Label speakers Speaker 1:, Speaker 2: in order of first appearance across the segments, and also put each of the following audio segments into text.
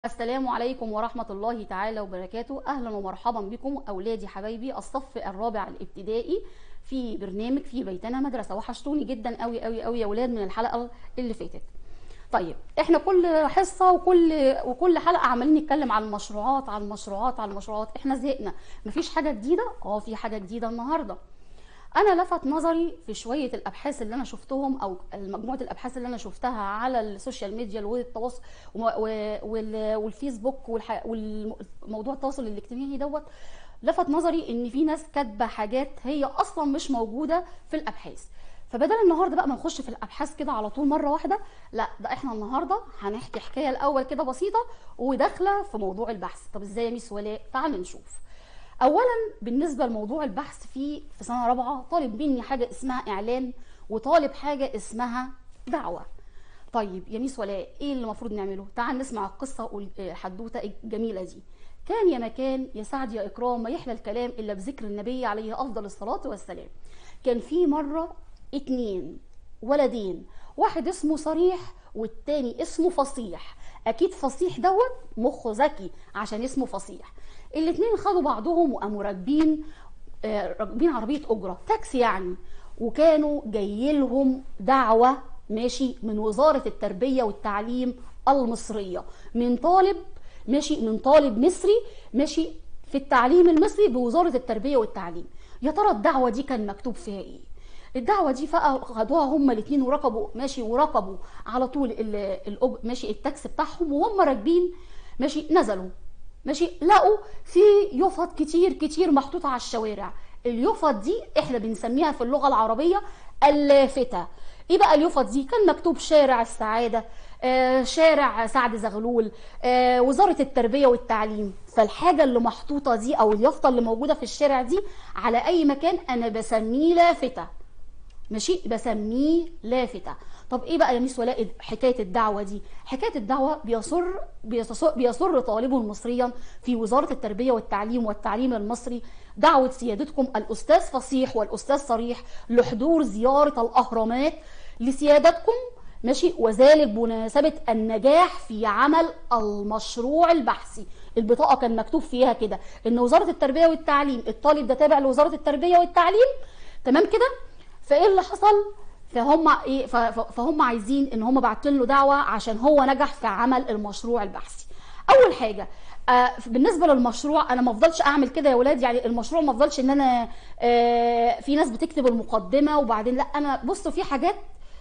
Speaker 1: السلام عليكم ورحمة الله تعالى وبركاته أهلا ومرحبا بكم أولادي حبايبي الصف الرابع الابتدائي في برنامج في بيتنا مدرسة وحشتوني جدا قوي قوي قوي يا ولاد من الحلقة اللي فاتت طيب احنا كل حصة وكل وكل حلقة عمالين نتكلم عن المشروعات عن المشروعات عن المشروعات احنا زهقنا مفيش حاجة جديدة اه في حاجة جديدة النهاردة انا لفت نظري في شويه الابحاث اللي انا شفتهم او مجموعه الابحاث اللي انا شفتها على السوشيال ميديا والتواصل والفيسبوك والموضوع التواصل الاجتماعي دوت لفت نظري ان في ناس كاتبه حاجات هي اصلا مش موجوده في الابحاث فبدل النهارده بقى ما نخش في الابحاث كده على طول مره واحده لا ده احنا النهارده هنحكي حكايه الاول كده بسيطه وداخله في موضوع البحث طب ازاي يا ميس ولاء تعالوا نشوف اولا بالنسبه لموضوع البحث في في سنه رابعه طالب مني حاجه اسمها اعلان وطالب حاجه اسمها دعوه طيب يا ميس ولاء ايه اللي المفروض نعمله تعال نسمع القصه والحدوته الجميله دي كان يا مكان يا سعد يا اكرام ما يحلى الكلام الا بذكر النبي عليه افضل الصلاه والسلام كان في مره اتنين ولدين واحد اسمه صريح والتاني اسمه فصيح اكيد فصيح دوت مخه ذكي عشان اسمه فصيح الاتنين خدوا بعضهم وقاموا راكبين راكبين عربيه اجره تاكسي يعني وكانوا جاي لهم دعوه ماشي من وزاره التربيه والتعليم المصريه من طالب ماشي من طالب مصري ماشي في التعليم المصري بوزاره التربيه والتعليم يا ترى الدعوه دي كان مكتوب فيها ايه الدعوه دي بقى خدوها هما الاثنين وركبوا ماشي وركبوا على طول ال ماشي التاكسي بتاعهم وهم راكبين ماشي نزلوا ماشي لقوا في يفط كتير كتير محطوطه على الشوارع اليفط دي احنا بنسميها في اللغه العربيه اللافته ايه بقى اليفط دي كان مكتوب شارع السعاده آه شارع سعد زغلول آه وزاره التربيه والتعليم فالحاجه اللي محطوطه دي او اليافطه اللي موجوده في الشارع دي على اي مكان انا بسميه لافته ماشي بسميه لافته طب ايه بقى يا ميس ولاء حكايه الدعوه دي حكايه الدعوه بيصر بيصر, بيصر طالب مصريا في وزاره التربيه والتعليم والتعليم المصري دعوه سيادتكم الاستاذ فصيح والاستاذ صريح لحضور زياره الاهرامات لسيادتكم ماشي وذلك بمناسبه النجاح في عمل المشروع البحثي البطاقه كان مكتوب فيها كده ان وزاره التربيه والتعليم الطالب ده تابع لوزاره التربيه والتعليم تمام كده فايه اللي حصل فهم ايه فهم عايزين ان هم باعتين له دعوه عشان هو نجح في عمل المشروع البحثي اول حاجه آه بالنسبه للمشروع انا ما افضلش اعمل كده يا ولاد يعني المشروع ما افضلش ان انا آه في ناس بتكتب المقدمه وبعدين لا انا بصوا في حاجات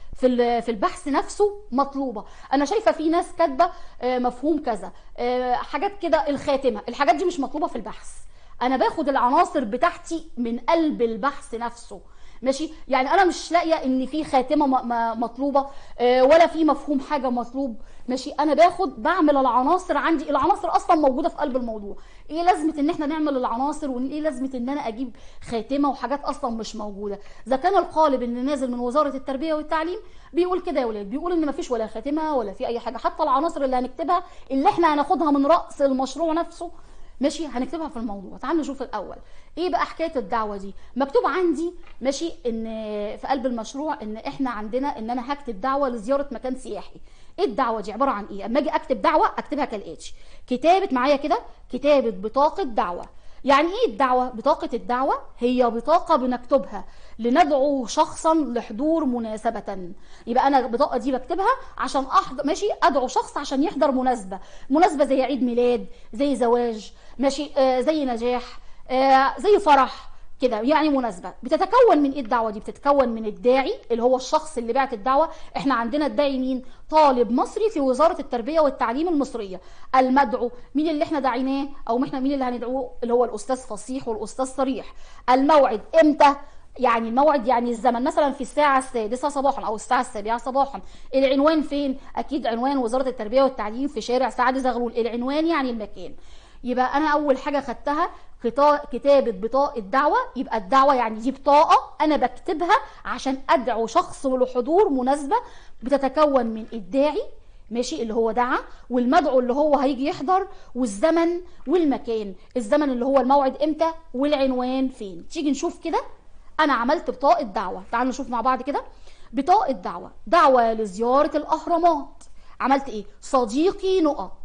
Speaker 1: في في البحث نفسه مطلوبه انا شايفه في ناس كاتبه آه مفهوم كذا حاجات كده الخاتمه الحاجات دي مش مطلوبه في البحث انا باخد العناصر بتاعتي من قلب البحث نفسه ماشي يعني انا مش لاقيه ان في خاتمه مطلوبه ولا في مفهوم حاجه مطلوب ماشي انا باخد بعمل العناصر عندي العناصر اصلا موجوده في قلب الموضوع ايه لازمه ان احنا نعمل العناصر وايه لازمه ان انا اجيب خاتمه وحاجات اصلا مش موجوده اذا كان القالب اللي نازل من وزاره التربيه والتعليم بيقول كده يا ولاد بيقول ان مفيش ولا خاتمه ولا في اي حاجه حتى العناصر اللي هنكتبها اللي احنا هناخدها من راس المشروع نفسه ماشي هنكتبها في الموضوع تعال نشوف الاول ايه بقى حكايه الدعوه دي مكتوب عندي ماشي ان في قلب المشروع ان احنا عندنا ان انا هكتب دعوه لزياره مكان سياحي ايه الدعوه دي عباره عن ايه اما اجي اكتب دعوه اكتبها كالاتي كتابه معايا كده كتابه بطاقه دعوه يعني ايه الدعوه بطاقه الدعوه هي بطاقه بنكتبها لندعو شخصا لحضور مناسبه يبقى انا البطاقه دي بكتبها عشان احضر ماشي ادعو شخص عشان يحضر مناسبه مناسبه زي عيد ميلاد زي زواج ماشي آه زي نجاح آه زي فرح كده يعني مناسبة بتتكون من ايه الدعوة دي بتتكون من الداعي اللي هو الشخص اللي بعت الدعوة احنا عندنا الداعي مين طالب مصري في وزارة التربية والتعليم المصرية المدعو مين اللي احنا دعيناه او احنا مين اللي هندعوه اللي هو الاستاذ فصيح والاستاذ صريح الموعد امتى يعني الموعد يعني الزمن مثلا في الساعة السادسة صباحا أو الساعة السابعة صباحا العنوان فين؟ أكيد عنوان وزارة التربية والتعليم في شارع سعد زغلول العنوان يعني المكان يبقى انا اول حاجه خدتها كتابه بطاقه دعوه يبقى الدعوه يعني دي بطاقه انا بكتبها عشان ادعو شخص لحضور مناسبه بتتكون من الداعي ماشي اللي هو دعا والمدعو اللي هو هيجي يحضر والزمن والمكان الزمن اللي هو الموعد امتى والعنوان فين تيجي نشوف كده انا عملت بطاقه دعوه تعالوا نشوف مع بعض كده بطاقه دعوه دعوه لزياره الاهرامات عملت ايه صديقي نقط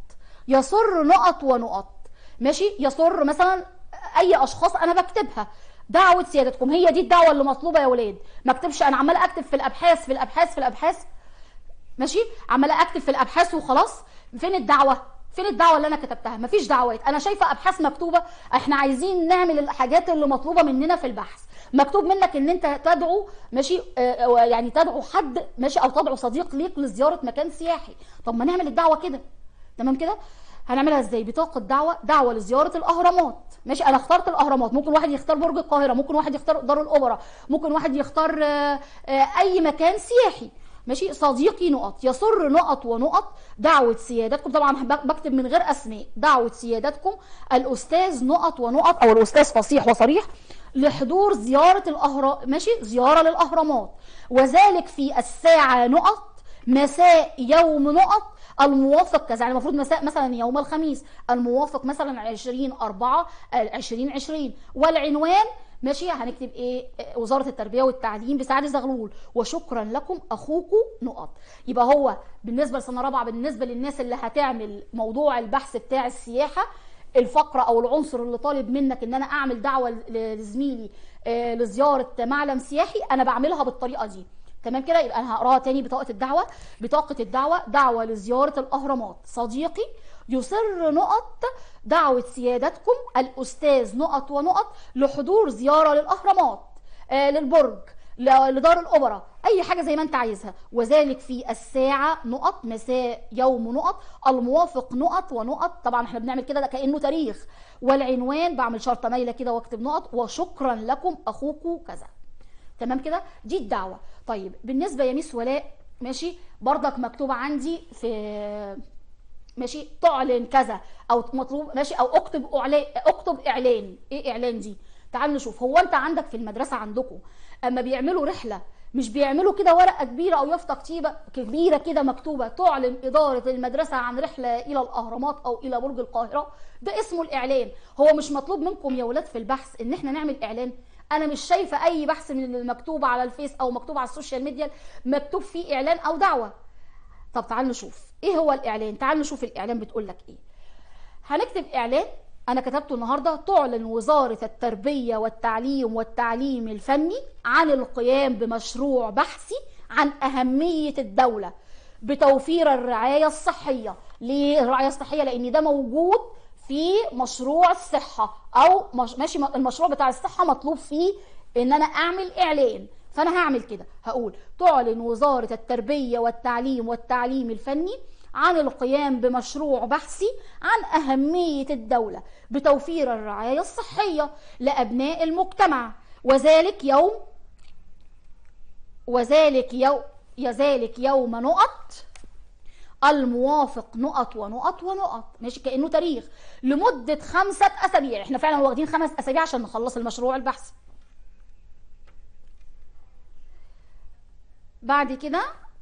Speaker 1: يسر نقط ونقط ماشي يسر مثلا اي اشخاص انا بكتبها دعوه سيادتكم هي دي الدعوه اللي مطلوبه يا ولاد ما اكتبش انا عماله اكتب في الابحاث في الابحاث في الابحاث ماشي عماله اكتب في الابحاث وخلاص فين الدعوه فين الدعوه اللي انا كتبتها مفيش دعوات انا شايفه ابحاث مكتوبه احنا عايزين نعمل الحاجات اللي مطلوبه مننا في البحث مكتوب منك ان انت تدعو ماشي آه يعني تدعو حد ماشي او تدعو صديق ليك لزياره مكان سياحي طب ما نعمل الدعوه كده تمام كده هنعملها ازاي بطاقه دعوه دعوه لزياره الاهرامات ماشي انا اخترت الاهرامات ممكن واحد يختار برج القاهره ممكن واحد يختار دار الاوبرا ممكن واحد يختار آه آه اي مكان سياحي ماشي صديقي نقط يسر نقط ونقط دعوة سيادتكم طبعا بكتب من غير أسماء دعوة سيادتكم الأستاذ نقط ونقط أو الأستاذ فصيح وصريح لحضور زيارة الأهرام ماشي زيارة للأهرامات وذلك في الساعة نقط مساء يوم نقط الموافق كذا يعني المفروض مساء مثلا يوم الخميس الموافق مثلا 20 4 20 20 والعنوان ماشي هنكتب ايه وزاره التربيه والتعليم بسعد زغلول وشكرا لكم اخوكم نقط يبقى هو بالنسبه لسنه رابعه بالنسبه للناس اللي هتعمل موضوع البحث بتاع السياحه الفقره او العنصر اللي طالب منك ان انا اعمل دعوه لزميلي لزياره معلم سياحي انا بعملها بالطريقه دي تمام كده يبقى انا هقراها تاني بطاقه الدعوه بطاقه الدعوه دعوه لزياره الاهرامات صديقي يصر نقط دعوة سيادتكم الأستاذ نقط ونقط لحضور زيارة للأهرامات آه للبرج لدار الأوبرا أي حاجة زي ما أنت عايزها وذلك في الساعة نقط مساء يوم نقط الموافق نقط ونقط طبعا احنا بنعمل كده ده كأنه تاريخ والعنوان بعمل شرطة مايلة كده واكتب نقط وشكرا لكم أخوكم كذا تمام كده دي الدعوة طيب بالنسبة يا ميس ولاء ماشي برضك مكتوب عندي في ماشي تعلن كذا او مطلوب ماشي او اكتب اعلان اكتب اعلان ايه اعلان دي تعال نشوف هو انت عندك في المدرسه عندكم اما بيعملوا رحله مش بيعملوا كده ورقه كبيره او يافطه كتيبه كبيره كده مكتوبه تعلن اداره المدرسه عن رحله الى الاهرامات او الى برج القاهره ده اسمه الاعلان هو مش مطلوب منكم يا ولاد في البحث ان احنا نعمل اعلان انا مش شايفه اي بحث من المكتوب على الفيس او مكتوب على السوشيال ميديا مكتوب فيه اعلان او دعوه طب تعال نشوف ايه هو الاعلان تعال نشوف الاعلان بتقول لك ايه هنكتب اعلان انا كتبته النهارده تعلن وزاره التربيه والتعليم والتعليم الفني عن القيام بمشروع بحثي عن اهميه الدوله بتوفير الرعايه الصحيه ليه الرعايه الصحيه لان ده موجود في مشروع الصحه او مش ماشي المشروع بتاع الصحه مطلوب فيه ان انا اعمل اعلان فانا هعمل كده هقول تعلن وزاره التربيه والتعليم والتعليم الفني عن القيام بمشروع بحثي عن أهمية الدولة بتوفير الرعاية الصحية لأبناء المجتمع وذلك يوم وذلك يوم يذلك يوم نقط الموافق نقط ونقط ونقط ماشي كأنه تاريخ لمدة خمسة أسابيع احنا فعلا واخدين خمس أسابيع عشان نخلص المشروع البحثي بعد كده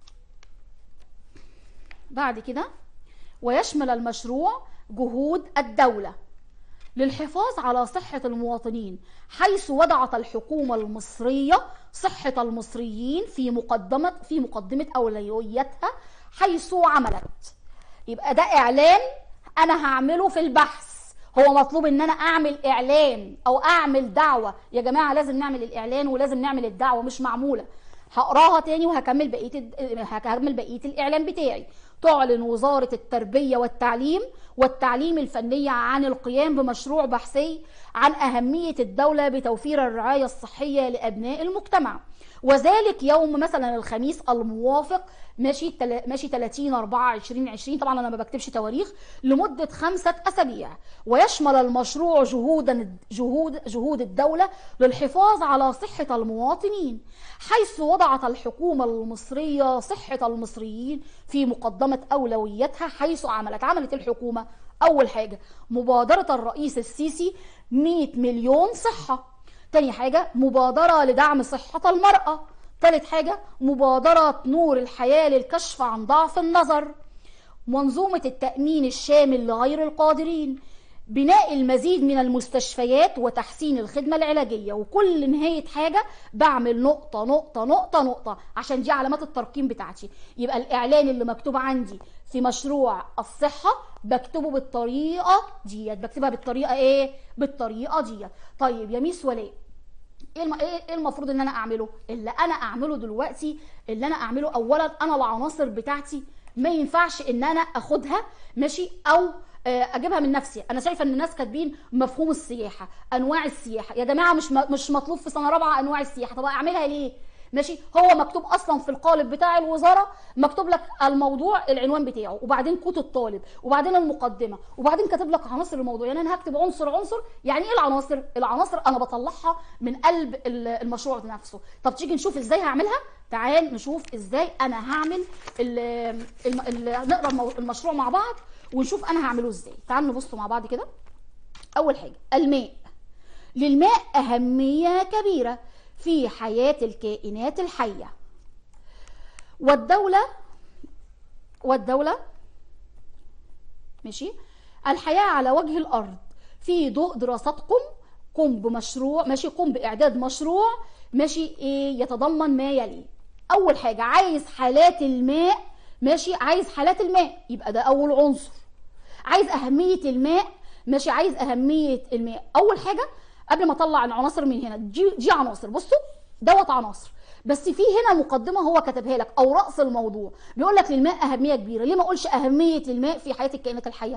Speaker 1: بعد كده ويشمل المشروع جهود الدولة للحفاظ على صحة المواطنين حيث وضعت الحكومة المصرية صحة المصريين في مقدمة في مقدمة أولوياتها حيث عملت يبقى ده إعلان أنا هعمله في البحث هو مطلوب ان انا اعمل اعلان او اعمل دعوه يا جماعه لازم نعمل الاعلان ولازم نعمل الدعوه مش معموله هقراها تاني وهكمل بقيه هكمل بقيه الاعلان بتاعي تعلن وزارة التربية والتعليم والتعليم الفني عن القيام بمشروع بحثي عن أهمية الدولة بتوفير الرعاية الصحية لأبناء المجتمع وذلك يوم مثلا الخميس الموافق ماشي تل... ماشي 30 4 20 20 طبعا انا ما بكتبش تواريخ لمده خمسه اسابيع ويشمل المشروع جهودا جهود جهود الدوله للحفاظ على صحه المواطنين حيث وضعت الحكومه المصريه صحه المصريين في مقدمه اولوياتها حيث عملت عملت الحكومه اول حاجه مبادره الرئيس السيسي 100 مليون صحه تاني حاجة مبادرة لدعم صحة المرأة تالت حاجة مبادرة نور الحياة للكشف عن ضعف النظر منظومة التأمين الشامل لغير القادرين بناء المزيد من المستشفيات وتحسين الخدمة العلاجية وكل نهاية حاجة بعمل نقطة نقطة نقطة نقطة عشان دي علامات الترقيم بتاعتي يبقى الإعلان اللي مكتوب عندي في مشروع الصحه بكتبه بالطريقه ديت بكتبها بالطريقه ايه بالطريقه ديت طيب يا ميس ولاء ايه الم- ايه إيه المفروض ان انا اعمله اللي انا اعمله دلوقتي اللي انا اعمله اولا انا العناصر بتاعتي ما ينفعش ان انا اخدها ماشي او آه، اجيبها من نفسي انا شايفه ان الناس كاتبين مفهوم السياحه انواع السياحه يا جماعه مش م- مش مطلوب في سنه رابعه انواع السياحه طب اعملها ليه ماشي هو مكتوب اصلا في القالب بتاع الوزاره مكتوب لك الموضوع العنوان بتاعه وبعدين كود الطالب وبعدين المقدمه وبعدين كاتب لك عناصر الموضوع يعني انا هكتب عنصر عنصر يعني ايه العناصر العناصر انا بطلعها من قلب ال- المشروع نفسه طب تيجي نشوف ازاي هعملها تعال نشوف ازاي انا هعمل ال ال ال نقرا المو- المشروع مع بعض ونشوف انا هعمله ازاي تعال نبص مع بعض كده اول حاجه الماء للماء أهمية كبيرة في حياة الكائنات الحية والدولة والدولة ماشي الحياة على وجه الأرض في ضوء دراستكم قم بمشروع ماشي قم بإعداد مشروع ماشي إيه يتضمن ما يلي أول حاجة عايز حالات الماء ماشي عايز حالات الماء يبقى ده أول عنصر عايز اهميه الماء ماشي عايز اهميه الماء اول حاجه قبل ما اطلع العناصر من هنا دي دي عناصر بصوا دوت عناصر بس في هنا مقدمه هو كتبها لك او راس الموضوع بيقول لك للماء اهميه كبيره ليه ما اقولش اهميه الماء في حياه الكائنات الحيه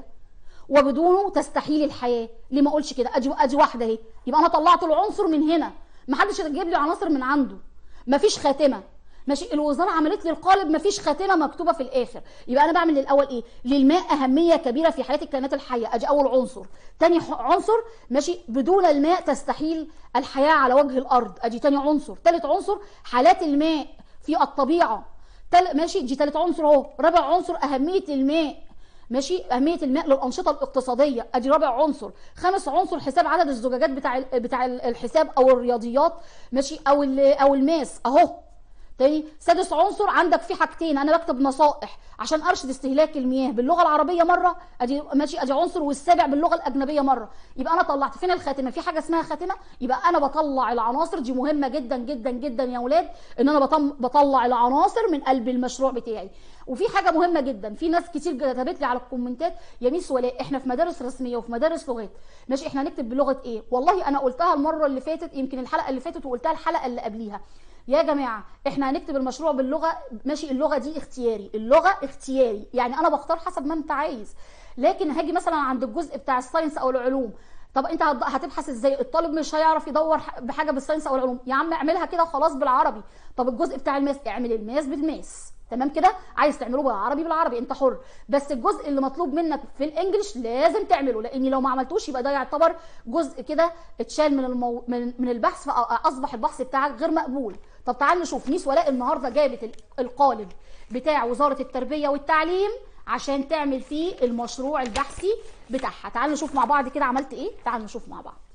Speaker 1: وبدونه تستحيل الحياه ليه ما اقولش كده ادي ادي واحده اهي يبقى انا طلعت العنصر من هنا ما حدش يجيب لي عناصر من عنده مفيش خاتمه ماشي الوزاره عملت لي القالب مفيش خاتمه مكتوبه في الاخر يبقى انا بعمل الاول ايه للماء اهميه كبيره في حياه الكائنات الحيه ادي اول عنصر تاني ح- عنصر ماشي بدون الماء تستحيل الحياه على وجه الارض ادي تاني عنصر تالت عنصر حالات الماء في الطبيعه تل... ماشي دي تالت عنصر اهو رابع عنصر اهميه الماء ماشي اهميه الماء للانشطه الاقتصاديه ادي رابع عنصر خامس عنصر حساب عدد الزجاجات بتاع ال- بتاع ال- الحساب او الرياضيات ماشي او ال- او الماس اهو تاني سادس عنصر عندك في حاجتين انا بكتب نصائح عشان ارشد استهلاك المياه باللغه العربيه مره ادي ماشي ادي عنصر والسابع باللغه الاجنبيه مره يبقى انا طلعت فين الخاتمه في حاجه اسمها خاتمه يبقى انا بطلع العناصر دي مهمه جدا جدا جدا يا اولاد ان انا بطم بطلع العناصر من قلب المشروع بتاعي وفي حاجه مهمه جدا في ناس كتير كتبت لي على الكومنتات يا ميس ولاء احنا في مدارس رسميه وفي مدارس لغات ماشي احنا هنكتب بلغه ايه والله انا قلتها المره اللي فاتت يمكن الحلقه اللي فاتت وقلتها الحلقه اللي قبليها يا جماعه احنا هنكتب المشروع باللغه ماشي اللغه دي اختياري اللغه اختياري يعني انا بختار حسب ما انت عايز لكن هاجي مثلا عند الجزء بتاع الساينس او العلوم طب انت هت- هتبحث ازاي الطالب مش هيعرف يدور ح- بحاجه بالساينس او العلوم يا عم اعملها كده خلاص بالعربي طب الجزء بتاع الماس اعمل الماس بالماس تمام كده عايز تعمله بالعربي بالعربي انت حر بس الجزء اللي مطلوب منك في الانجليش لازم تعمله لان لو ما عملتوش يبقى ده يعتبر جزء كده اتشال من المو... من من البحث فاصبح البحث بتاعك غير مقبول طب تعال نشوف ميس ولاء النهارده جابت ال- القالب بتاع وزاره التربيه والتعليم عشان تعمل فيه المشروع البحثي بتاعها تعال نشوف مع بعض كده عملت ايه تعال نشوف مع بعض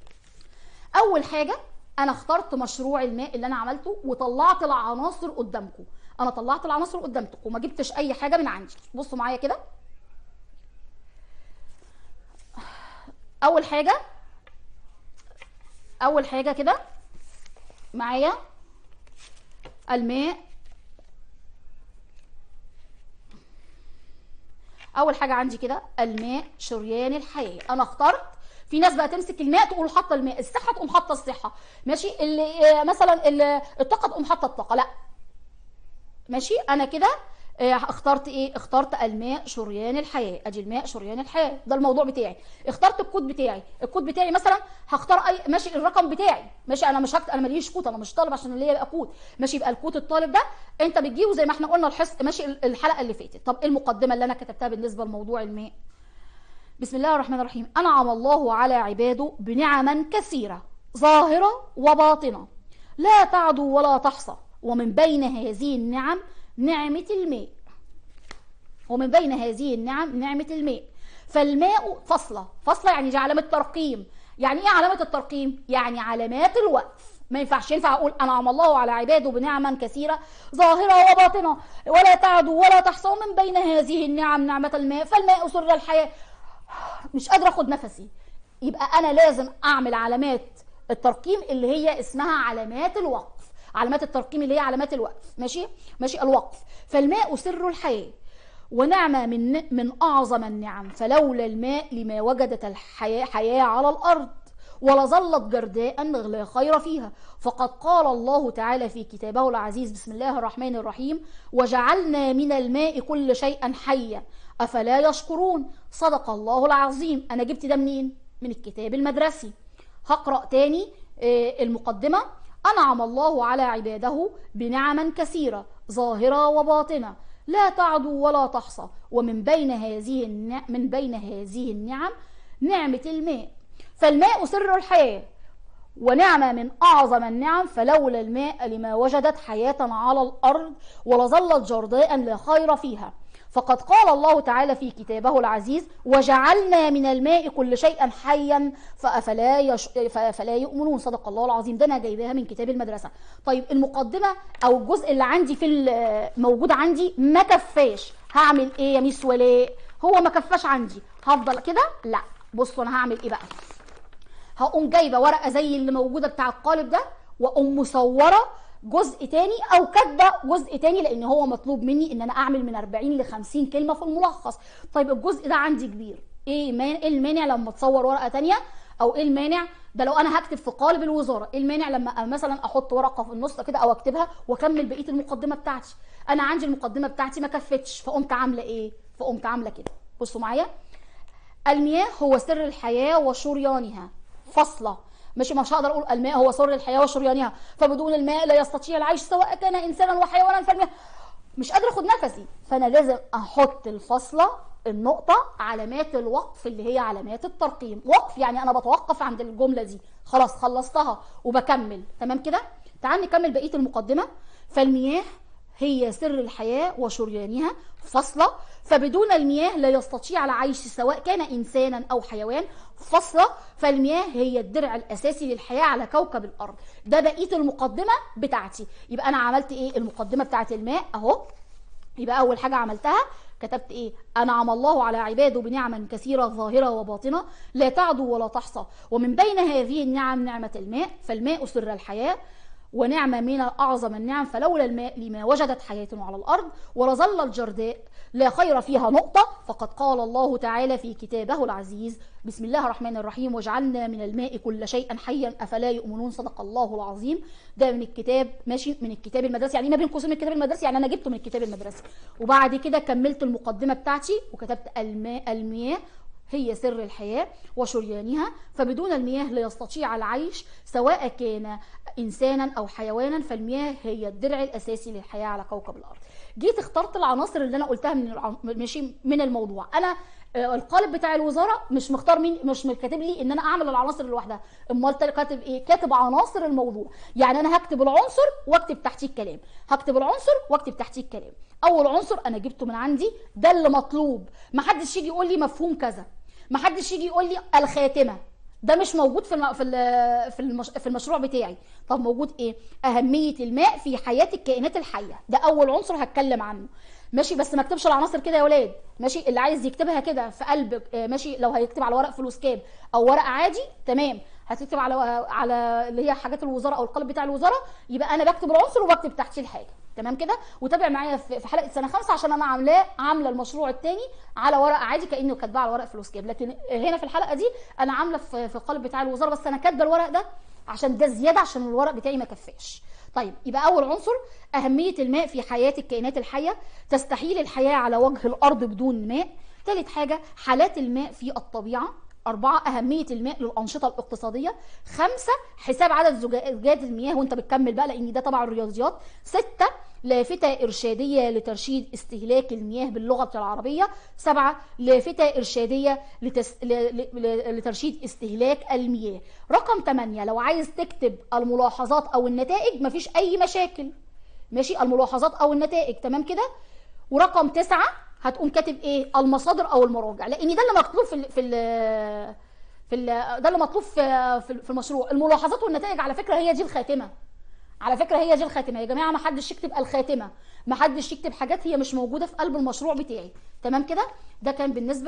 Speaker 1: اول حاجه انا اخترت مشروع الماء اللي انا عملته وطلعت العناصر قدامكم انا طلعت العناصر قدامكم وما جبتش اي حاجه من عندي بصوا معايا كده اول حاجه اول حاجه كده معايا الماء اول حاجه عندي كده الماء شريان الحياه انا اخترت في ناس بقى تمسك الماء تقول حاطه الماء الصحه تقوم حاطه الصحه ماشي اللي آه، مثلا اللي الطاقه تقوم حاطه الطاقه لا ماشي انا كده آه، اخترت ايه اخترت الماء شريان الحياه ادي الماء شريان الحياه ده الموضوع بتاعي اخترت الكود بتاعي الكود بتاعي مثلا هختار اي ماشي الرقم بتاعي ماشي انا مش هكت... انا ماليش كود انا مش طالب عشان اللي يبقى كود ماشي يبقى الكود الطالب ده انت بتجيبه زي ما احنا قلنا الحص ماشي الحلقه اللي فاتت طب ايه المقدمه اللي انا كتبتها بالنسبه لموضوع الماء بسم الله الرحمن الرحيم أنعم الله على عباده بنعما كثيرة ظاهرة وباطنة لا تعدو ولا تحصى ومن بين هذه النعم نعمة الماء ومن بين هذه النعم نعمة الماء فالماء فصلة فصلة يعني دي علامة ترقيم يعني ايه علامة الترقيم يعني علامات الوقف ما ينفعش ينفع اقول انعم الله على عباده بنعما كثيره ظاهره وباطنه ولا تعدو ولا تحصى ومن بين هذه النعم نعمه الماء فالماء سر الحياه مش قادره اخد نفسي يبقى انا لازم اعمل علامات الترقيم اللي هي اسمها علامات الوقف علامات الترقيم اللي هي علامات الوقف ماشي ماشي الوقف فالماء سر الحياه ونعمة من من أعظم النعم فلولا الماء لما وجدت الحياة حياة على الأرض ولظلت جرداء لا خير فيها فقد قال الله تعالى في كتابه العزيز بسم الله الرحمن الرحيم وجعلنا من الماء كل شيء حيا أفلا يشكرون صدق الله العظيم أنا جبت ده منين؟ من الكتاب المدرسي هقرأ تاني آه، المقدمة أنعم الله على عباده بنعما كثيرة ظاهرة وباطنة لا تعدو ولا تحصى ومن بين هذه النعم من بين هذه النعم نعمة الماء فالماء سر الحياة ونعمة من أعظم النعم فلولا الماء لما وجدت حياة على الأرض ولظلت جرداء لا خير فيها فقد قال الله تعالى في كتابه العزيز وجعلنا من الماء كل شيء حيا فأفلا, يش... فأفلا يؤمنون صدق الله العظيم ده أنا جايباها من كتاب المدرسة طيب المقدمة أو الجزء اللي عندي في ال- موجود عندي ما كفاش هعمل إيه يا ميس ولاء هو ما كفاش عندي هفضل كده لا بصوا أنا هعمل إيه بقى هقوم جايبه ورقه زي اللي موجوده بتاع القالب ده واقوم مصوره جزء تاني او كاتبه جزء تاني لان هو مطلوب مني ان انا اعمل من 40 ل 50 كلمه في الملخص طيب الجزء ده عندي كبير ايه ما- ايه المانع لما تصور ورقه تانية او ايه المانع ده لو انا هكتب في قالب الوزاره ايه المانع لما مثلا احط ورقه في النص كده او اكتبها واكمل بقيه المقدمه بتاعتي انا عندي المقدمه بتاعتي ما كفتش فقمت عامله ايه فقمت عامله كده بصوا معايا المياه هو سر الحياة وشريانها فصلة مش مش هقدر اقول الماء هو سر الحياة وشريانها فبدون الماء لا يستطيع العيش سواء كان انسانا وحيوانا فالمياه مش قادر اخد نفسي فانا لازم احط الفاصلة النقطة علامات الوقف اللي هي علامات الترقيم وقف يعني انا بتوقف عند الجملة دي خلاص خلصتها وبكمل تمام كده تعال نكمل بقية المقدمة فالمياه هي سر الحياة وشريانها فصلة فبدون المياه لا يستطيع العيش سواء كان إنسانا أو حيوان فصلة فالمياه هي الدرع الأساسي للحياة على كوكب الأرض ده بقية المقدمة بتاعتي يبقى أنا عملت إيه المقدمة بتاعت الماء أهو يبقى أول حاجة عملتها كتبت إيه أنعم الله على عباده بنعما كثيرة ظاهرة وباطنة لا تعدو ولا تحصى ومن بين هذه النعم نعمة الماء فالماء سر الحياة ونعمة من أعظم النعم فلولا الماء لما وجدت حياة على الأرض ولظل الجرداء لا خير فيها نقطة فقد قال الله تعالى في كتابه العزيز بسم الله الرحمن الرحيم وجعلنا من الماء كل شيء حيا أفلا يؤمنون صدق الله العظيم ده من الكتاب ماشي من الكتاب المدرسي يعني ما بين قوسين من الكتاب المدرسي يعني أنا جبته من الكتاب المدرسي وبعد كده كملت المقدمة بتاعتي وكتبت الماء المياه هي سر الحياة وشريانها فبدون المياه لا يستطيع العيش سواء كان إنسانا أو حيوانا فالمياه هي الدرع الأساسي للحياة على كوكب الأرض جيت اخترت العناصر اللي أنا قلتها من الع... ماشي من الموضوع أنا آه، القالب بتاع الوزاره مش مختار مين مش كاتب لي ان انا اعمل العناصر لوحدها امال تاني كاتب ايه كاتب عناصر الموضوع يعني انا هكتب العنصر واكتب تحتيه الكلام هكتب العنصر واكتب تحتيه الكلام اول عنصر انا جبته من عندي ده اللي مطلوب محدش يجي يقول لي مفهوم كذا محدش يجي يقول لي الخاتمه ده مش موجود في الم... في ال- في المش... في المشروع بتاعي طب موجود ايه اهميه الماء في حياه الكائنات الحيه ده اول عنصر هتكلم عنه ماشي بس ما اكتبش العناصر كده يا ولاد ماشي اللي عايز يكتبها كده في قلب آه، ماشي لو هيكتب على ورق فلوسكاب او ورق عادي تمام هتكتب على على اللي هي حاجات الوزاره او القالب بتاع الوزاره يبقى انا بكتب العنصر وبكتب تحتيه الحاجه تمام كده وتابع معايا في في حلقه سنه خمسة عشان انا عاملاه عامله المشروع الثاني على ورق عادي كانه كاتباه على ورق فلوسكاب لكن هنا في الحلقه دي انا عامله في في القالب بتاع الوزاره بس انا كاتبه الورق ده عشان ده زياده عشان الورق بتاعي ما كفاش طيب يبقى اول عنصر اهميه الماء في حياه الكائنات الحيه تستحيل الحياه على وجه الارض بدون ماء ثالث حاجه حالات الماء في الطبيعه أربعة أهمية الماء للأنشطة الاقتصادية خمسة حساب عدد زجاجات المياه وأنت بتكمل بقى لأن ده طبعا الرياضيات ستة لافتة إرشادية لترشيد استهلاك المياه باللغة العربية سبعة لافتة إرشادية لتس... ل... ل... لترشيد استهلاك المياه رقم 8 لو عايز تكتب الملاحظات أو النتائج مفيش أي مشاكل ماشي الملاحظات أو النتائج تمام كده ورقم تسعة هتقوم كاتب ايه المصادر او المراجع لان ده اللي مطلوب في ال في ال في ال ده اللي مطلوب في في في المشروع الملاحظات والنتائج على فكره هي دي الخاتمه على فكره هي دي الخاتمه يا جماعه ما حدش يكتب الخاتمه ما حدش يكتب حاجات هي مش موجوده في قلب المشروع بتاعي تمام كده ده كان بالنسبه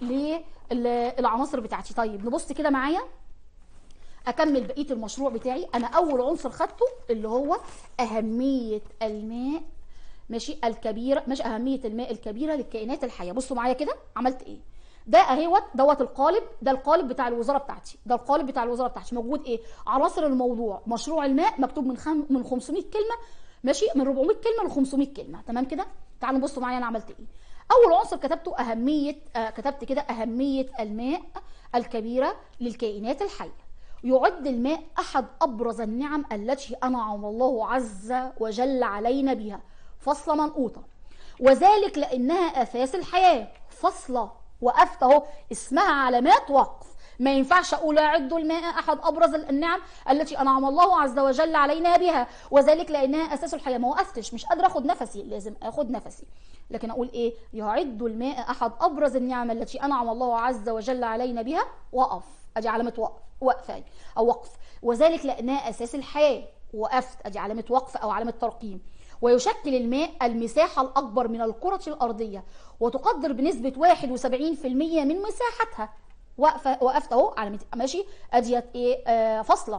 Speaker 1: للعناصر بتاعتي طيب نبص كده معايا اكمل بقيه المشروع بتاعي انا اول عنصر خدته اللي هو اهميه الماء ماشي الكبيره ماشي اهميه الماء الكبيره للكائنات الحيه بصوا معايا كده عملت ايه ده اهوت دوت القالب ده القالب بتاع الوزاره بتاعتي ده القالب بتاع الوزاره بتاعتي موجود ايه عناصر الموضوع مشروع الماء مكتوب من خم... من 500 كلمه ماشي من 400 كلمه ل 500 كلمه تمام كده تعالوا بصوا معايا انا عملت ايه اول عنصر كتبته اهميه آه كتبت كده اهميه الماء الكبيره للكائنات الحيه يعد الماء احد ابرز النعم التي انعم الله عز وجل علينا بها فصل منقوطه وذلك لانها اساس الحياه فصله وقفت اهو اسمها علامات وقف ما ينفعش اقول اعد الماء احد ابرز النعم التي انعم الله عز وجل علينا بها وذلك لانها اساس الحياه ما وقفتش مش قادره اخد نفسي لازم اخد نفسي لكن اقول ايه يعد الماء احد ابرز النعم التي انعم الله عز وجل علينا بها وقف ادي علامه وقف وقفه او وقف وذلك لانها اساس الحياه وقفت ادي علامه وقف او علامه ترقيم ويشكل الماء المساحة الأكبر من الكرة الأرضية وتقدر بنسبة 71% من مساحتها وقفة وقفت أهو على ماشي أديت إيه آه فاصلة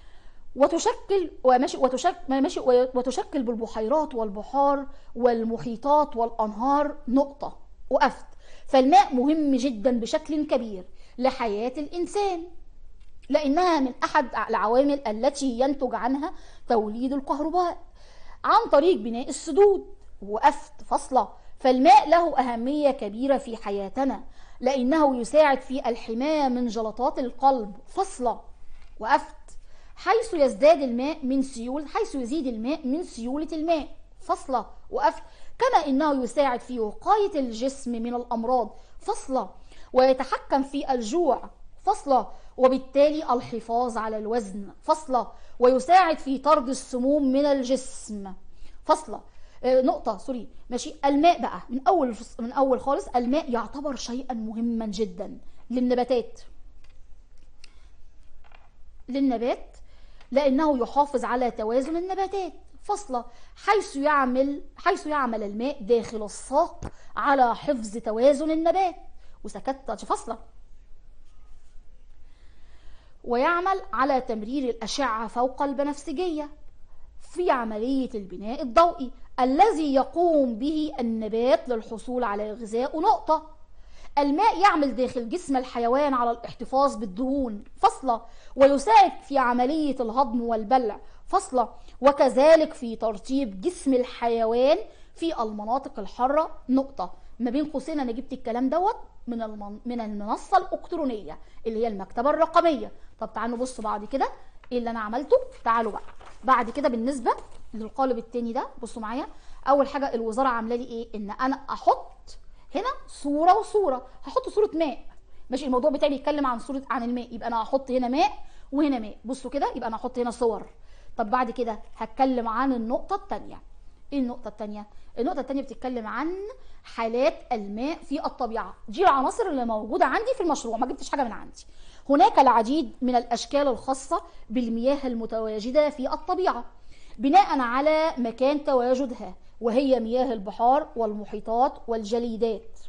Speaker 1: وتشكل وماشي وتشكل ماشي وتشكل بالبحيرات والبحار والمحيطات والأنهار نقطة وقفت فالماء مهم جدا بشكل كبير لحياة الإنسان لأنها من أحد العوامل التي ينتج عنها توليد الكهرباء عن طريق بناء السدود وقفت فصلة فالماء له أهمية كبيرة في حياتنا لأنه يساعد في الحماية من جلطات القلب فصلة وقفت حيث يزداد الماء من سيول حيث يزيد الماء من سيولة الماء فصلة وقفت كما إنه يساعد في وقاية الجسم من الأمراض فصلة ويتحكم في الجوع فصلة وبالتالي الحفاظ على الوزن فصلة ويساعد في طرد السموم من الجسم فصلة آه نقطة سوري ماشي الماء بقى من أول من أول خالص الماء يعتبر شيئا مهما جدا للنباتات للنبات لأنه يحافظ على توازن النباتات فصلة حيث يعمل حيث يعمل الماء داخل الساق على حفظ توازن النبات وسكت فصلة ويعمل على تمرير الأشعة فوق البنفسجية في عملية البناء الضوئي الذي يقوم به النبات للحصول على غذاء نقطة الماء يعمل داخل جسم الحيوان على الاحتفاظ بالدهون فصلة ويساعد في عملية الهضم والبلع فصلة وكذلك في ترطيب جسم الحيوان في المناطق الحارة نقطة ما بين قوسين انا جبت الكلام دوت من المن... من المنصه الالكترونيه اللي هي المكتبه الرقميه طب تعالوا نبص بعد كده ايه اللي انا عملته تعالوا بقى بعد كده بالنسبه للقالب التاني ده بصوا معايا اول حاجه الوزاره عامله لي ايه ان انا احط هنا صوره وصوره هحط صوره ماء ماشي الموضوع بتاعي بيتكلم عن صوره عن الماء يبقى انا هحط هنا ماء وهنا ماء بصوا كده يبقى انا هحط هنا صور طب بعد كده هتكلم عن النقطه الثانيه ايه النقطه الثانيه النقطه الثانيه بتتكلم عن حالات الماء في الطبيعه دي العناصر اللي موجوده عندي في المشروع ما جبتش حاجه من عندي هناك العديد من الاشكال الخاصه بالمياه المتواجده في الطبيعه بناء على مكان تواجدها وهي مياه البحار والمحيطات والجليدات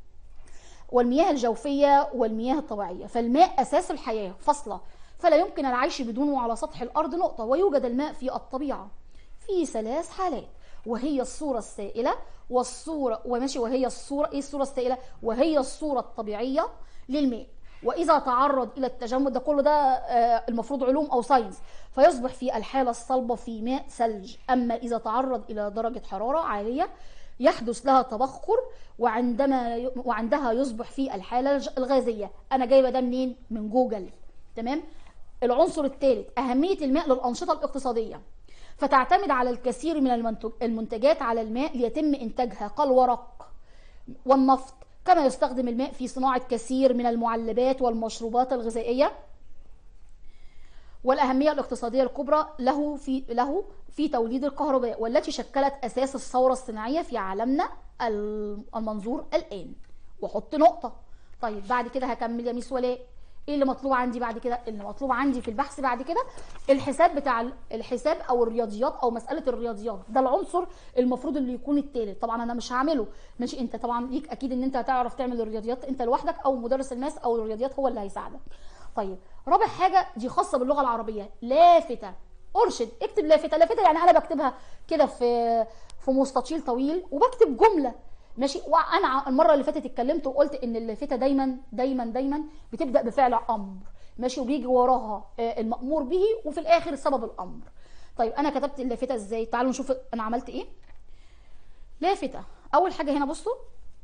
Speaker 1: والمياه الجوفيه والمياه الطبيعيه فالماء اساس الحياه فصله فلا يمكن العيش بدونه على سطح الارض نقطه ويوجد الماء في الطبيعه في ثلاث حالات وهي الصورة السائلة والصورة وماشي وهي الصورة ايه الصورة السائلة وهي الصورة الطبيعية للماء وإذا تعرض إلى التجمد ده كله ده آه المفروض علوم أو ساينس فيصبح في الحالة الصلبة في ماء ثلج أما إذا تعرض إلى درجة حرارة عالية يحدث لها تبخر وعندما وعندها يصبح في الحالة الغازية أنا جايبة ده منين؟ من جوجل تمام؟ العنصر الثالث أهمية الماء للأنشطة الاقتصادية فتعتمد على الكثير من المنتج المنتجات على الماء ليتم إنتاجها كالورق والنفط كما يستخدم الماء في صناعة كثير من المعلبات والمشروبات الغذائية والأهمية الاقتصادية الكبرى له في له في توليد الكهرباء والتي شكلت أساس الثورة الصناعية في عالمنا المنظور الآن وحط نقطة طيب بعد كده هكمل يا ميس ولاء ايه اللي مطلوب عندي بعد كده اللي مطلوب عندي في البحث بعد كده الحساب بتاع الحساب او الرياضيات او مساله الرياضيات ده العنصر المفروض اللي يكون التالت طبعا انا مش هعمله ماشي انت طبعا ليك اكيد ان انت هتعرف تعمل الرياضيات انت لوحدك او مدرس الماس او الرياضيات هو اللي هيساعدك طيب رابع حاجه دي خاصه باللغه العربيه لافته ارشد اكتب لافته لافته يعني انا بكتبها كده في في مستطيل طويل وبكتب جمله ماشي وانا ع- المره اللي فاتت اتكلمت وقلت ان اللافته دايما دايما دايما بتبدا بفعل امر ماشي وبيجي وراها آه، المامور به وفي الاخر سبب الامر طيب انا كتبت اللافته ازاي تعالوا نشوف انا عملت ايه لافته اول حاجه هنا بصوا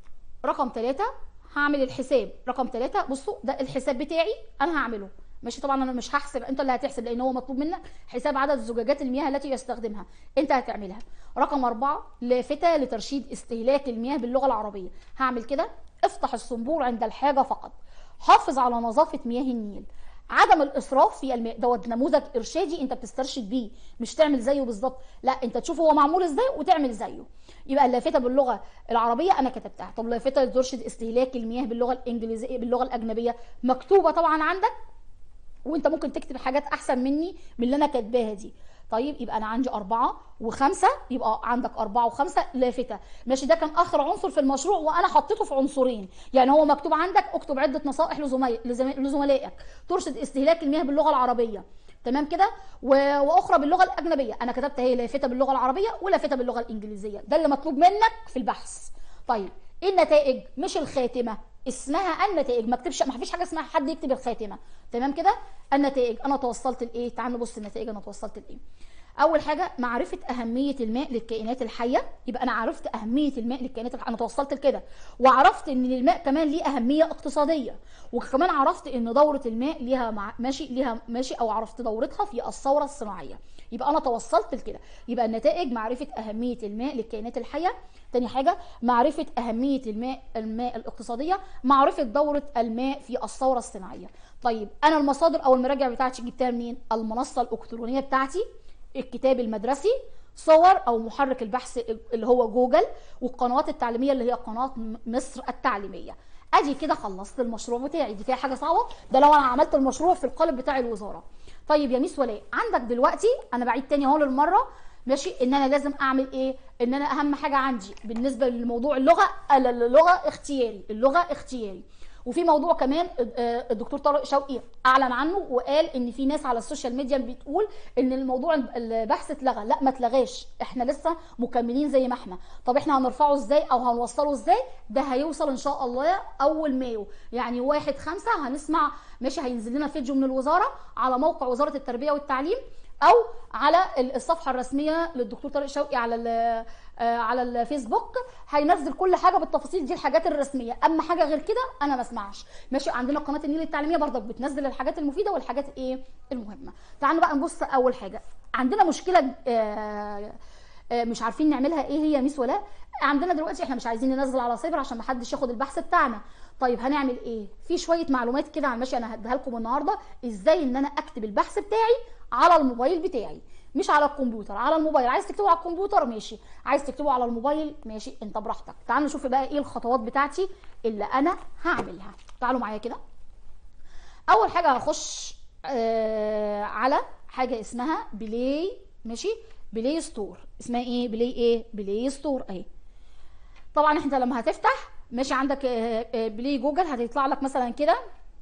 Speaker 1: رقم ثلاثة هعمل الحساب رقم ثلاثة بصوا ده الحساب بتاعي انا هعمله ماشي طبعا انا مش هحسب انت اللي هتحسب لان هو مطلوب منك حساب عدد زجاجات المياه التي يستخدمها انت هتعملها رقم أربعة لافتة لترشيد استهلاك المياه باللغة العربية هعمل كده افتح الصنبور عند الحاجة فقط حافظ على نظافة مياه النيل عدم الاسراف في الماء دوت نموذج ارشادي انت بتسترشد بيه مش تعمل زيه بالظبط لا انت تشوف هو معمول ازاي وتعمل زيه يبقى اللافته باللغه العربيه انا كتبتها طب لافته ترشد استهلاك المياه باللغه الانجليزيه باللغه الاجنبيه مكتوبه طبعا عندك وانت ممكن تكتب حاجات احسن مني من اللي انا كاتباها دي طيب يبقى انا عندي أربعة وخمسة يبقى عندك أربعة وخمسة لافتة ماشي ده كان آخر عنصر في المشروع وأنا حطيته في عنصرين يعني هو مكتوب عندك اكتب عدة نصائح لزمي- لزم- لزملائك ترشد استهلاك المياه باللغة العربية تمام كده و... واخرى باللغه الاجنبيه انا كتبت هي لافته باللغه العربيه ولافته باللغه الانجليزيه ده اللي مطلوب منك في البحث طيب ايه النتائج مش الخاتمه اسمها النتائج ما اكتبش ما فيش حاجه اسمها حد يكتب الخاتمه تمام كده النتائج انا توصلت لايه تعال نبص النتائج انا توصلت لايه اول حاجه معرفه اهميه الماء للكائنات الحيه يبقى انا عرفت اهميه الماء للكائنات الحيه انا توصلت لكده وعرفت ان الماء كمان ليه اهميه اقتصاديه وكمان عرفت ان دوره الماء ليها مع... ماشي ليها ماشي او عرفت دورتها في الثوره الصناعيه يبقى انا توصلت لكده يبقى النتائج معرفه اهميه الماء للكائنات الحيه تاني حاجه معرفه اهميه الماء الماء الاقتصاديه معرفه دوره الماء في الثوره الصناعيه طيب انا المصادر او المراجع بتاعتي جبتها منين المنصه الالكترونيه بتاعتي الكتاب المدرسي صور او محرك البحث اللي هو جوجل والقنوات التعليميه اللي هي قناه مصر التعليميه ادي كده خلصت المشروع بتاعي دي فيها حاجه صعبه ده لو انا عملت المشروع في القالب بتاع الوزاره طيب يا ميس ولاء عندك دلوقتي انا بعيد تاني اهو للمره ماشي ان انا لازم اعمل ايه ان انا اهم حاجه عندي بالنسبه لموضوع اللغه اللغه اختياري اللغه اختياري وفي موضوع كمان آه، الدكتور طارق شوقي اعلن عنه وقال ان في ناس على السوشيال ميديا بتقول ان الموضوع البحث اتلغى لا ما اتلغاش احنا لسه مكملين زي ما احنا طب احنا هنرفعه ازاي او هنوصله ازاي ده هيوصل ان شاء الله اول مايو يعني واحد خمسة هنسمع ماشي هينزل لنا فيديو من الوزاره على موقع وزاره التربيه والتعليم او على الصفحه الرسميه للدكتور طارق شوقي على ال- آه، على الفيسبوك هينزل كل حاجه بالتفاصيل دي الحاجات الرسميه اما حاجه غير كده انا ما اسمعش ماشي عندنا قناه النيل التعليميه برضك بتنزل الحاجات المفيده والحاجات ايه المهمه تعالوا بقى نبص اول حاجه عندنا مشكله آه، آه، مش عارفين نعملها ايه هي يا ميس ولاء عندنا دلوقتي احنا مش عايزين ننزل على سايبر عشان ما حدش ياخد البحث بتاعنا طيب هنعمل ايه في شويه معلومات كده على ماشي انا هديها لكم النهارده ازاي ان انا اكتب البحث بتاعي على الموبايل بتاعي مش على الكمبيوتر على الموبايل عايز تكتبه على الكمبيوتر ماشي عايز تكتبه على الموبايل ماشي انت براحتك تعالوا نشوف بقى ايه الخطوات بتاعتي اللي انا هعملها تعالوا معايا كده اول حاجه هخش آه على حاجه اسمها بلاي ماشي بلاي ستور اسمها ايه بلاي ايه بلاي ستور اهي طبعا انت لما هتفتح ماشي عندك آه، آه، بلاي جوجل هتطلع لك مثلا كده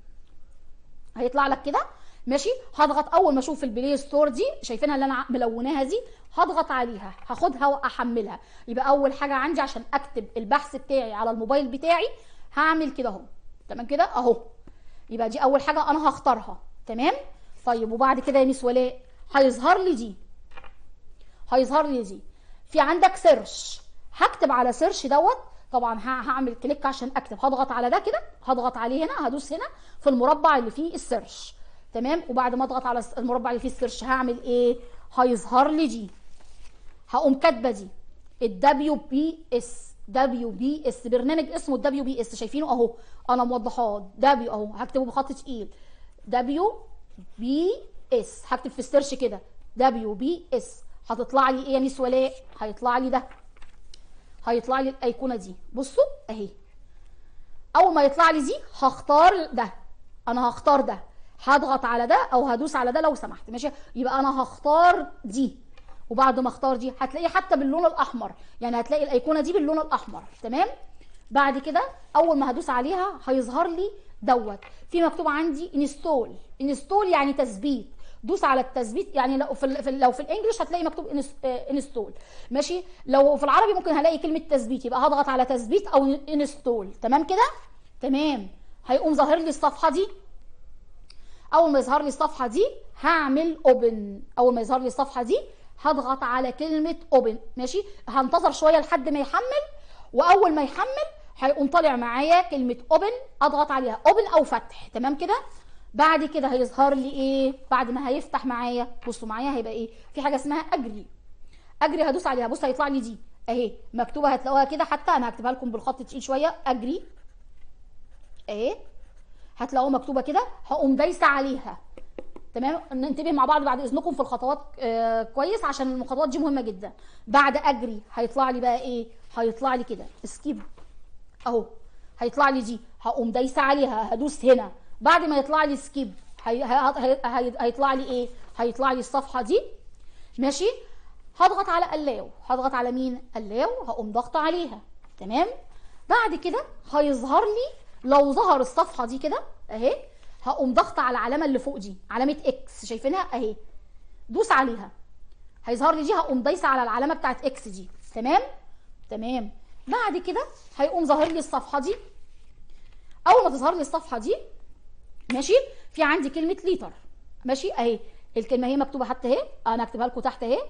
Speaker 1: هيطلع لك كده ماشي هضغط اول ما اشوف البلاي ستور دي شايفينها اللي انا ملوناها دي هضغط عليها هاخدها واحملها يبقى اول حاجه عندي عشان اكتب البحث بتاعي على الموبايل بتاعي هعمل كده اهو تمام كده اهو يبقى دي اول حاجه انا هختارها تمام طيب وبعد كده يا ميس ولاء هيظهر لي دي هيظهر لي دي في عندك سيرش هكتب على سيرش دوت طبعا ه- هعمل كليك عشان اكتب هضغط على ده كده هضغط عليه هنا هدوس هنا في المربع اللي فيه السيرش تمام وبعد ما اضغط على الس- المربع اللي فيه السيرش هعمل ايه هيظهر لي دي هقوم كاتبه دي الدبليو بي اس دبليو بي اس برنامج اسمه الدبليو بي اس شايفينه اهو انا موضحاه دبليو اهو هكتبه بخط تقيل دبليو بي اس هكتب في السيرش كده دبليو بي اس هتطلع لي ايه يا ميس ولاء هيطلع لي ده هيطلع لي الايقونه دي بصوا اهي اول ما يطلع لي دي هختار ده انا هختار ده هضغط على ده او هدوس على ده لو سمحت ماشي يبقى انا هختار دي وبعد ما اختار دي هتلاقي حتى باللون الاحمر يعني هتلاقي الايقونه دي باللون الاحمر تمام بعد كده اول ما هدوس عليها هيظهر لي دوت في مكتوب عندي انستول انستول يعني تثبيت دوس على التثبيت يعني لو في, ال- في ال- لو في الانجليش هتلاقي مكتوب انستول ماشي لو في العربي ممكن هلاقي كلمه تثبيت يبقى هضغط على تثبيت او انستول تمام كده تمام هيقوم ظاهر لي الصفحه دي اول ما يظهر لي الصفحه دي هعمل اوبن اول ما يظهر لي الصفحه دي هضغط على كلمه اوبن ماشي هنتظر شويه لحد ما يحمل واول ما يحمل هيقوم طالع معايا كلمه اوبن اضغط عليها اوبن او فتح تمام كده بعد كده هيظهر لي ايه بعد ما هيفتح معايا بصوا معايا هيبقى ايه في حاجه اسمها اجري اجري هدوس عليها بص هيطلع لي دي اهي مكتوبه هتلاقوها كده حتى انا هكتبها لكم بالخط تقيل شويه اجري اهي هتلاقوها مكتوبه كده هقوم دايسه عليها تمام ننتبه مع بعض بعد اذنكم في الخطوات آه كويس عشان الخطوات دي مهمه جدا بعد اجري هيطلع لي بقى ايه هيطلع لي كده سكيب اهو هيطلع لي دي هقوم دايسه عليها هدوس هنا بعد ما يطلع لي سكيب هي... هي... هي... هي... هيطلع لي ايه هيطلع لي الصفحه دي ماشي هضغط على اللاو هضغط على مين اللاو هقوم ضغطه عليها تمام بعد كده هيظهر لي لو ظهر الصفحه دي كده اهي هقوم ضغطه على العلامه اللي فوق دي علامه اكس شايفينها اهي دوس عليها هيظهر لي دي هقوم دايسه على العلامه بتاعت اكس دي تمام تمام بعد كده هيقوم ظاهر لي الصفحه دي اول ما تظهر لي الصفحه دي ماشي في عندي كلمه ليتر ماشي اهي الكلمه هي مكتوبه حتى اهي انا هكتبها لكم تحت اهي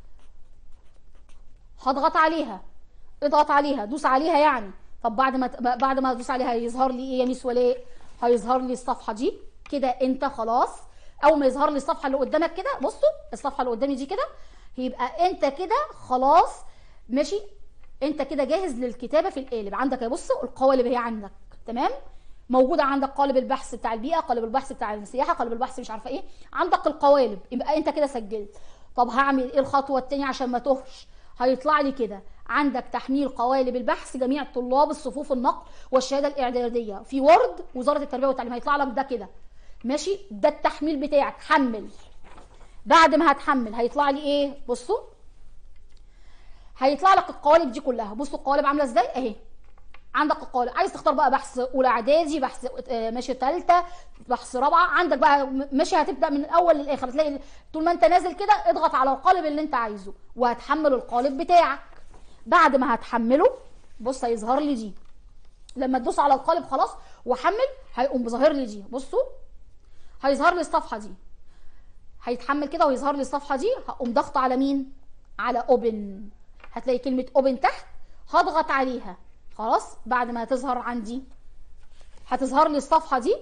Speaker 1: هضغط عليها اضغط عليها دوس عليها يعني طب بعد ما بعد ما ادوس عليها هيظهر لي ايه يا ميس ولاء هيظهر لي الصفحه دي كده انت خلاص اول ما يظهر لي الصفحه اللي قدامك كده بصوا الصفحه اللي قدامي دي كده يبقى انت كده خلاص ماشي انت كده جاهز للكتابه في القالب عندك يا بصوا القوالب هي عندك تمام موجوده عندك قالب البحث بتاع البيئه قالب البحث بتاع السياحه قالب البحث مش عارفه ايه عندك القوالب يبقى انت كده سجلت طب هعمل ايه الخطوه الثانيه عشان ما تهش هيطلع لي كده عندك تحميل قوالب البحث جميع طلاب الصفوف النقل والشهاده الاعداديه في وورد وزاره التربيه والتعليم هيطلع لك ده كده ماشي ده التحميل بتاعك حمل بعد ما هتحمل هيطلع لي ايه بصوا هيطلع لك القوالب دي كلها بصوا القوالب عامله ازاي اهي عندك القوالب عايز تختار بقى بحث اولى اعدادي بحث آه، ماشي ثالثه بحث رابعه عندك بقى م- ماشي هتبدا من الاول للاخر هتلاقي طول ما انت نازل كده اضغط على القالب اللي انت عايزه وهتحمل القالب بتاعك بعد ما هتحمله بص هيظهر لي دي لما تدوس على القالب خلاص وحمل هيقوم ظاهر لي دي بصوا هيظهر لي الصفحه دي هيتحمل كده ويظهر لي الصفحه دي هقوم ضغط على مين على اوبن هتلاقي كلمه اوبن تحت هضغط عليها خلاص بعد ما تظهر عندي هتظهر لي الصفحه دي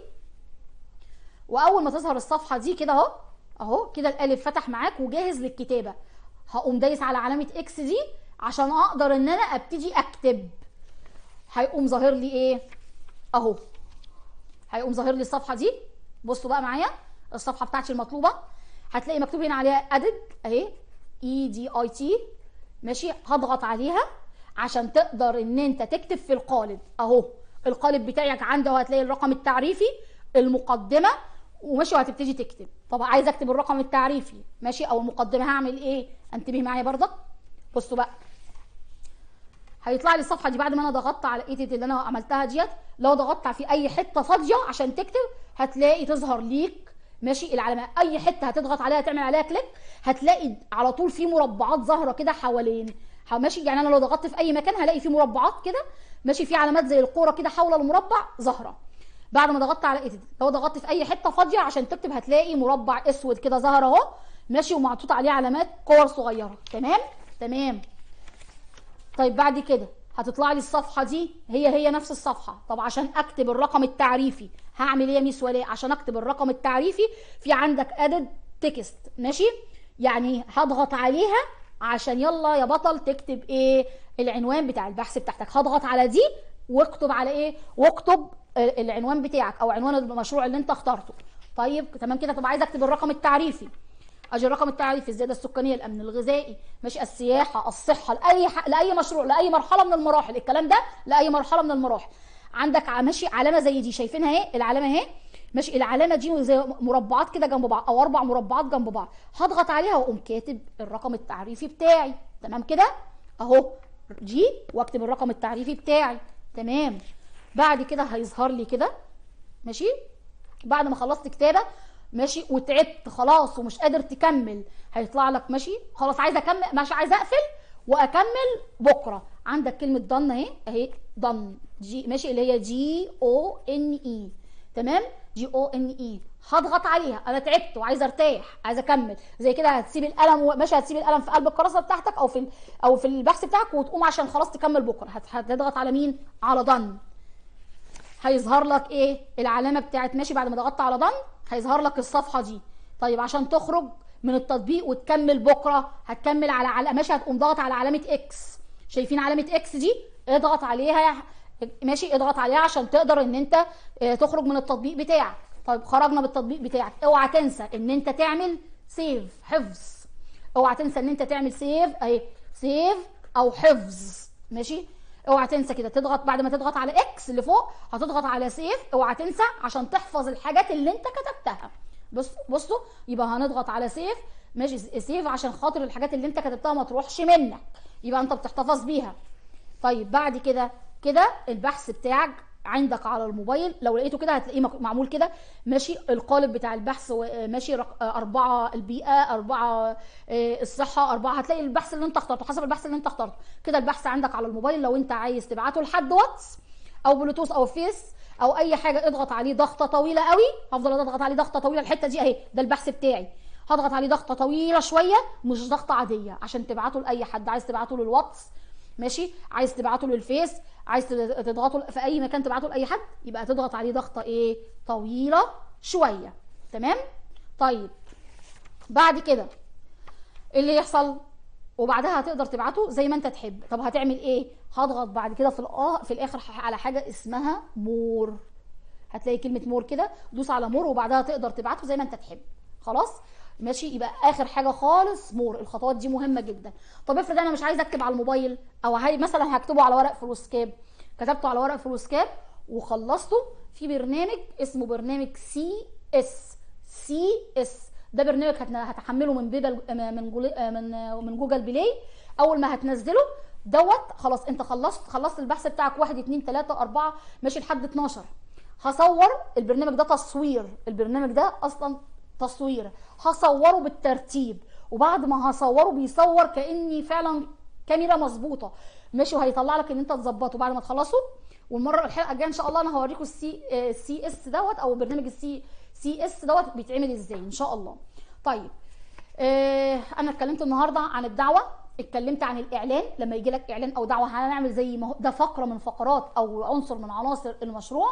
Speaker 1: واول ما تظهر الصفحه دي كده اهو اهو كده القالب فتح معاك وجاهز للكتابه هقوم دايس على علامه اكس دي عشان اقدر ان انا ابتدي اكتب هيقوم ظاهر لي ايه اهو هيقوم ظاهر لي الصفحه دي بصوا بقى معايا الصفحه بتاعتي المطلوبه هتلاقي مكتوب هنا عليها ادد اهي اي دي اي تي ماشي هضغط عليها عشان تقدر ان انت تكتب في القالب اهو القالب بتاعك عنده وهتلاقي الرقم التعريفي المقدمه وماشي وهتبتدي تكتب طب عايز اكتب الرقم التعريفي ماشي او المقدمه هعمل ايه انتبه معايا برضك بصوا بقى هيطلع لي الصفحه دي بعد ما انا ضغطت على الايديت اللي انا عملتها ديت لو ضغطت في اي حته فاضيه عشان تكتب هتلاقي تظهر ليك ماشي العلامه اي حته هتضغط عليها تعمل عليها كليك هتلاقي على طول في مربعات ظاهره كده حوالين ح- ماشي يعني انا لو ضغطت في اي مكان هلاقي في مربعات كده ماشي في علامات زي الكوره كده حول المربع ظاهره بعد ما ضغطت على ايديت لو ضغطت في اي حته فاضيه عشان تكتب هتلاقي مربع اسود كده ظهر اهو ماشي ومحطوط عليه علامات كور صغيره تمام تمام طيب بعد كده هتطلع لي الصفحه دي هي هي نفس الصفحه طب عشان اكتب الرقم التعريفي هعمل ايه يا ميس ولاء عشان اكتب الرقم التعريفي في عندك ادد تكست ماشي يعني هضغط عليها عشان يلا يا بطل تكتب ايه العنوان بتاع البحث بتاعتك هضغط على دي واكتب على ايه واكتب ال- العنوان بتاعك او عنوان المشروع اللي انت اخترته طيب تمام كده طب عايز اكتب الرقم التعريفي اجي الرقم التعريفي الزياده السكانيه الامن الغذائي ماشي السياحه الصحه لاي ح... لاي مشروع لاي مرحله من المراحل الكلام ده لاي مرحله من المراحل عندك ع- ماشي علامه زي دي شايفينها اهي العلامه اهي ماشي العلامه دي زي مربعات كده جنب بعض او اربع مربعات جنب بعض هضغط عليها واقوم كاتب الرقم التعريفي بتاعي تمام كده اهو دي واكتب الرقم التعريفي بتاعي تمام بعد كده هيظهر لي كده ماشي بعد ما خلصت كتابه ماشي وتعبت خلاص ومش قادر تكمل هيطلع لك ماشي خلاص عايزه اكمل ماشي عايزه اقفل واكمل بكره عندك كلمه ضن اهي اهي ضن جي ماشي اللي هي جي او ان اي تمام جي او ان اي هضغط عليها انا تعبت وعايزه ارتاح عايزه اكمل زي كده هتسيب القلم و... ماشي هتسيب القلم في قلب الكراسه بتاعتك او في ال... او في البحث بتاعك وتقوم عشان خلاص تكمل بكره هت... هتضغط على مين على ضن هيظهر لك ايه العلامه بتاعت ماشي بعد ما ضغطت على ضن هيظهر لك الصفحه دي طيب عشان تخرج من التطبيق وتكمل بكره هتكمل على على ماشي هتقوم ضغط على علامه اكس شايفين علامه اكس دي اضغط عليها ماشي اضغط عليها عشان تقدر ان انت اه تخرج من التطبيق بتاعك طيب خرجنا بالتطبيق بتاعك اوعى تنسى ان انت تعمل سيف حفظ اوعى تنسى ان انت تعمل سيف اهي سيف او حفظ ماشي اوعى تنسى كده تضغط بعد ما تضغط على اكس اللي فوق هتضغط على سيف اوعى تنسى عشان تحفظ الحاجات اللي انت كتبتها بص بصوا يبقى هنضغط على سيف ماشي سيف عشان خاطر الحاجات اللي انت كتبتها ما تروحش منك يبقى انت بتحتفظ بيها طيب بعد كده كده البحث بتاعك عندك على الموبايل لو لقيته كده هتلاقيه معمول كده ماشي القالب بتاع البحث ماشي أربعة البيئة أربعة الصحة أربعة هتلاقي البحث اللي أنت اخترته حسب البحث اللي أنت اخترته كده البحث عندك على الموبايل لو أنت عايز تبعته لحد واتس أو بلوتوث أو فيس أو أي حاجة اضغط عليه ضغطة طويلة قوي هفضل أضغط عليه ضغطة طويلة الحتة دي أهي ده البحث بتاعي هضغط عليه ضغطة طويلة شوية مش ضغطة عادية عشان تبعته لأي حد عايز تبعته للواتس ماشي عايز تبعته للفيس عايز تضغطه في اي مكان تبعته لاي حد يبقى تضغط عليه ضغطه ايه طويله شويه تمام طيب بعد كده اللي يحصل وبعدها هتقدر تبعته زي ما انت تحب طب هتعمل ايه هضغط بعد كده في الاه في الاخر على حاجه اسمها مور هتلاقي كلمه مور كده دوس على مور وبعدها تقدر تبعته زي ما انت تحب خلاص ماشي يبقى اخر حاجه خالص مور الخطوات دي مهمه جدا طب افرض انا مش عايزه اكتب على الموبايل او هاي مثلا هكتبه على ورق فلوسكاب كتبته على ورق فلوسكاب وخلصته في برنامج اسمه برنامج سي اس سي اس ده برنامج هتحمله من بيبل من جولي من من جوجل بلاي اول ما هتنزله دوت خلاص انت خلصت خلصت البحث بتاعك 1 2 3 4 ماشي لحد 12 هصور البرنامج ده تصوير البرنامج ده اصلا تصوير هصوره بالترتيب وبعد ما هصوره بيصور كاني فعلا كاميرا مظبوطه ماشي وهيطلع لك ان انت تظبطه بعد ما تخلصه والمره الحلقه الجايه ان شاء الله انا هوريكم السي سي اس دوت او برنامج السي سي اس دوت بيتعمل ازاي ان شاء الله طيب آه انا اتكلمت النهارده عن الدعوه اتكلمت عن الاعلان لما يجي لك اعلان او دعوه هنعمل زي ما هو ده فقره من فقرات او عنصر من عناصر المشروع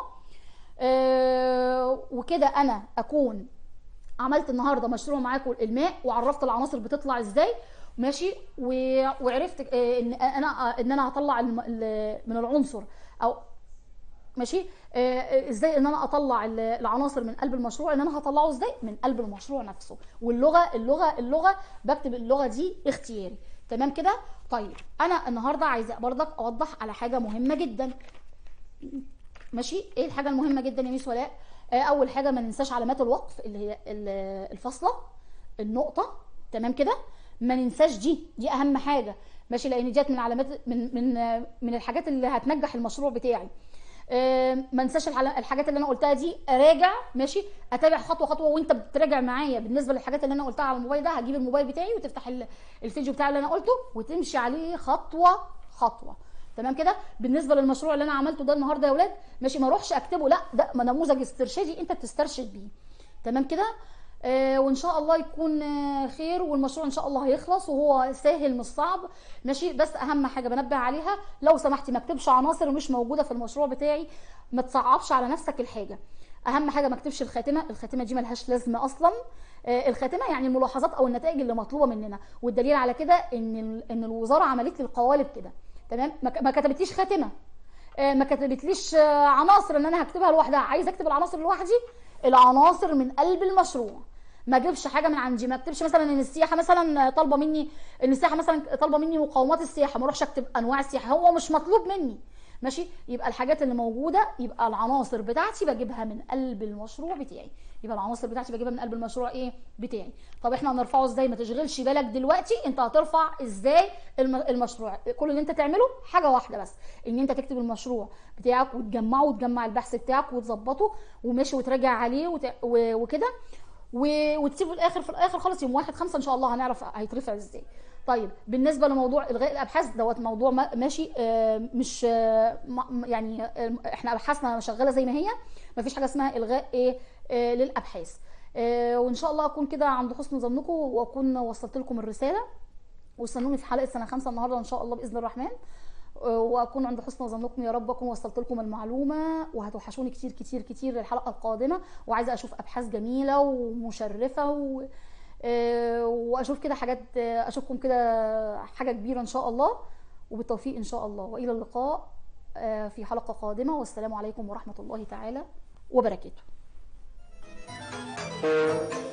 Speaker 1: آه وكده انا اكون عملت النهارده مشروع معاكم الماء وعرفت العناصر بتطلع ازاي ماشي و... وعرفت ان انا ان انا هطلع من العنصر او ماشي ازاي ان انا اطلع العناصر من قلب المشروع ان انا هطلعه ازاي من قلب المشروع نفسه واللغه اللغه اللغه بكتب اللغه دي اختياري تمام كده طيب انا النهارده عايزه برضك اوضح على حاجه مهمه جدا ماشي ايه الحاجه المهمه جدا يا ميس ولاء اول حاجه ما ننساش علامات الوقف اللي هي الفاصله النقطه تمام كده ما ننساش دي دي اهم حاجه ماشي لان ديت من علامات من من من الحاجات اللي هتنجح المشروع بتاعي ما انساش الحاجات اللي انا قلتها دي اراجع ماشي اتابع خطوه خطوه وانت بتراجع معايا بالنسبه للحاجات اللي انا قلتها على الموبايل ده هجيب الموبايل بتاعي وتفتح الفيديو بتاعي اللي انا قلته وتمشي عليه خطوه خطوه تمام كده بالنسبه للمشروع اللي انا عملته ده النهارده يا ولاد ماشي ما اروحش اكتبه لا ده نموذج استرشادي انت بتسترشد بيه تمام كده آه وان شاء الله يكون آه خير والمشروع ان شاء الله هيخلص وهو سهل مش صعب ماشي بس اهم حاجه بنبه عليها لو سمحتي ما اكتبش عناصر مش موجوده في المشروع بتاعي ما تصعبش على نفسك الحاجه اهم حاجه ما اكتبش الخاتمه الخاتمه دي ملهاش لازمه اصلا آه الخاتمه يعني الملاحظات او النتائج اللي مطلوبه مننا والدليل على كده ان ان الوزاره عملت لي القوالب كده تمام ما كتبتليش خاتمه ما كتبتليش عناصر ان انا هكتبها لوحدها عايز اكتب العناصر لوحدي العناصر من قلب المشروع ما اجيبش حاجه من عندي ما اكتبش مثلا ان السياحه مثلا طالبه مني ان السياحه مثلا طالبه مني مقومات السياحه ما اروحش اكتب انواع السياحه هو مش مطلوب مني ماشي يبقى الحاجات اللي موجوده يبقى العناصر بتاعتي بجيبها من قلب المشروع بتاعي يبقى العناصر بتاعتي بجيبها من قلب المشروع ايه بتاعي طب احنا هنرفعه ازاي ما تشغلش بالك دلوقتي انت هترفع ازاي المشروع كل اللي انت تعمله حاجه واحده بس ان انت تكتب المشروع بتاعك وتجمعه وتجمع البحث بتاعك وتظبطه وماشي وتراجع عليه وت... و... وكده و- وتسيبوا الاخر في الاخر خالص يوم واحد خمسة ان شاء الله هنعرف هيترفع ازاي طيب بالنسبه لموضوع الغاء الابحاث دوت موضوع ما- ماشي آه، مش آه، م- يعني آه، احنا ابحاثنا شغاله زي ما هي مفيش حاجه اسمها الغاء ايه آه، للابحاث آه، وان شاء الله اكون كده عند حسن ظنكم واكون وصلت لكم الرساله واستنوني في حلقه سنه خمسة النهارده ان شاء الله باذن الرحمن آه، واكون عند حسن ظنكم يا رب اكون وصلت لكم المعلومه وهتوحشوني كتير كتير كتير للحلقه القادمه وعايزه اشوف ابحاث جميله ومشرفه و... آه، واشوف كده حاجات آه، اشوفكم كده حاجه كبيره ان شاء الله وبالتوفيق ان شاء الله والى اللقاء آه، في حلقه قادمه والسلام عليكم ورحمه الله تعالى وبركاته